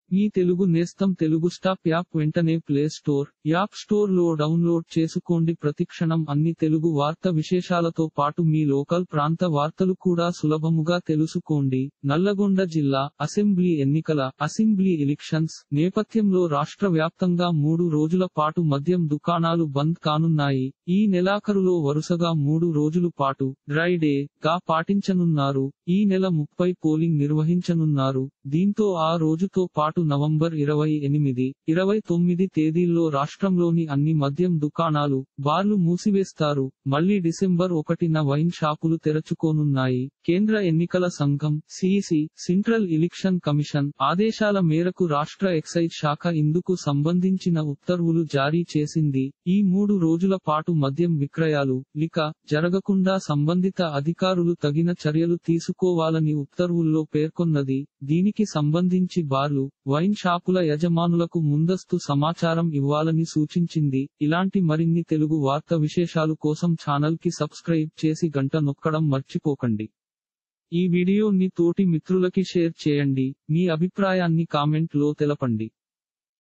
మీ తెలుగు నేస్తం Telugu stop app వెంటనే play store app store లో డౌన్లోడ్ చేసుకోండి ప్రతిక్షణం అన్ని తెలుగు వార్త విశేషాలతో పాటు మీ లోకల్ ప్రాంత వార్తలు కూడా సులభముగా తెలుసుకోండి నల్లగొండ జిల్లా అసెంబ్లీ ఎన్నికల అసెంబ్లీ ఎలక్షన్స్ నేపథ్యంలో రాష్ట్ర వ్యాప్తంగా మూడు రోజుల పాటు మద్యం దుకాణాలు బంద్ కానున్నాయి ఈ నెలాఖరులో వరుసగా మూడు రోజుల పాటు డ్రై డే గా పాటించనున్నారు ఈ నెల ముప్పై పోలింగ్ నిర్వహించనున్నారు దీంతో ఆ రోజుతో పాటు నవంబర్ ఇరవై ఎనిమిది ఇరవై తొమ్మిది తేదీల్లో రాష్ట్రంలోని అన్ని మద్యం దుకాణాలు బార్లు మూసివేస్తారు మళ్లీ డిసెంబర్ ఒకటిన వైన్ షాపులు తెరచుకోనున్నాయి కేంద్ర ఎన్నికల సంఘం సిఇసి సెంట్రల్ ఎలక్షన్ కమిషన్ ఆదేశాల మేరకు రాష్ట్ర ఎక్సైజ్ శాఖ ఇందుకు సంబంధించిన ఉత్తర్వులు జారీ చేసింది ఈ మూడు రోజుల పాటు మద్యం విక్రయాలు లిక జరగకుండా సంబంధిత అధికారులు తగిన చర్యలు తీసుకోవాలని ఉత్తర్వుల్లో పేర్కొన్నది దీనికి సంబంధించి బార్లు వైన్ షాపుల యజమానులకు ముందస్తు సమాచారం ఇవ్వాలని సూచించింది ఇలాంటి మరిన్ని తెలుగు వార్త విశేషాలు కోసం ఛానల్ కి సబ్స్క్రైబ్ చేసి గంట నొక్కడం మర్చిపోకండి ఈ వీడియోని తోటి మిత్రులకి షేర్ చేయండి మీ అభిప్రాయాన్ని కామెంట్ లో తెలపండి